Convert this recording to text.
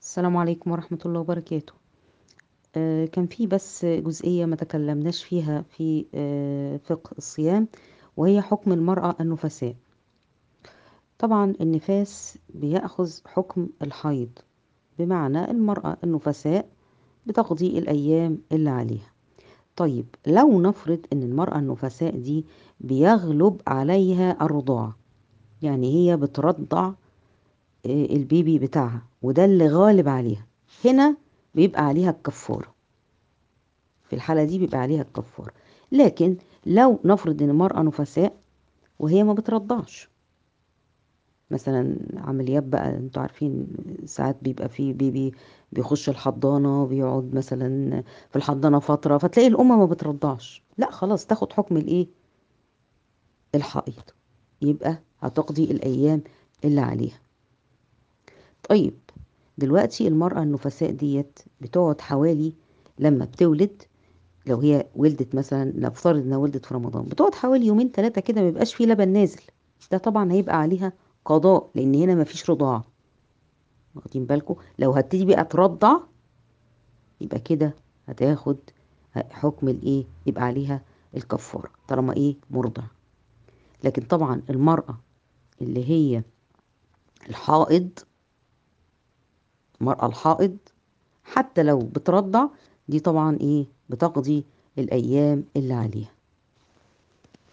السلام عليكم ورحمة الله وبركاته آه، كان في بس جزئية ما تكلمناش فيها في آه، فقه الصيام وهي حكم المرأة النفساء طبعا النفاس بيأخذ حكم الحيض بمعنى المرأة النفساء بتقضي الأيام اللي عليها طيب لو نفرض ان المرأة النفساء دي بيغلب عليها الرضاعة يعني هي بترضع آه، البيبي بتاعها وده اللي غالب عليها هنا بيبقى عليها الكفارة في الحالة دي بيبقى عليها الكفارة لكن لو نفرض ان المرأة نفساء وهي ما بترضعش مثلا عمليات بقى انتوا عارفين ساعات بيبقى في بيبي بيخش الحضانة بيقعد مثلا في الحضانة فترة فتلاقي الأم ما بترضعش لا خلاص تاخد حكم الايه الحائض يبقى هتقضي الأيام اللي عليها طيب دلوقتي المرأة النفساء ديت بتقعد حوالي لما بتولد لو هي ولدت مثلا نفترض انها ولدت في رمضان بتقعد حوالي يومين ثلاثة كده ما بيبقاش فيه لبن نازل ده طبعا هيبقى عليها قضاء لان هنا ما فيش رضاعة واخدين بالكم لو هتبتدي بقى ترضع يبقى كده هتاخد حكم الايه يبقى عليها الكفارة طالما ايه مرضع لكن طبعا المرأة اللي هي الحائض المرأة الحائض حتى لو بترضع دي طبعا ايه بتقضي الأيام اللي عليها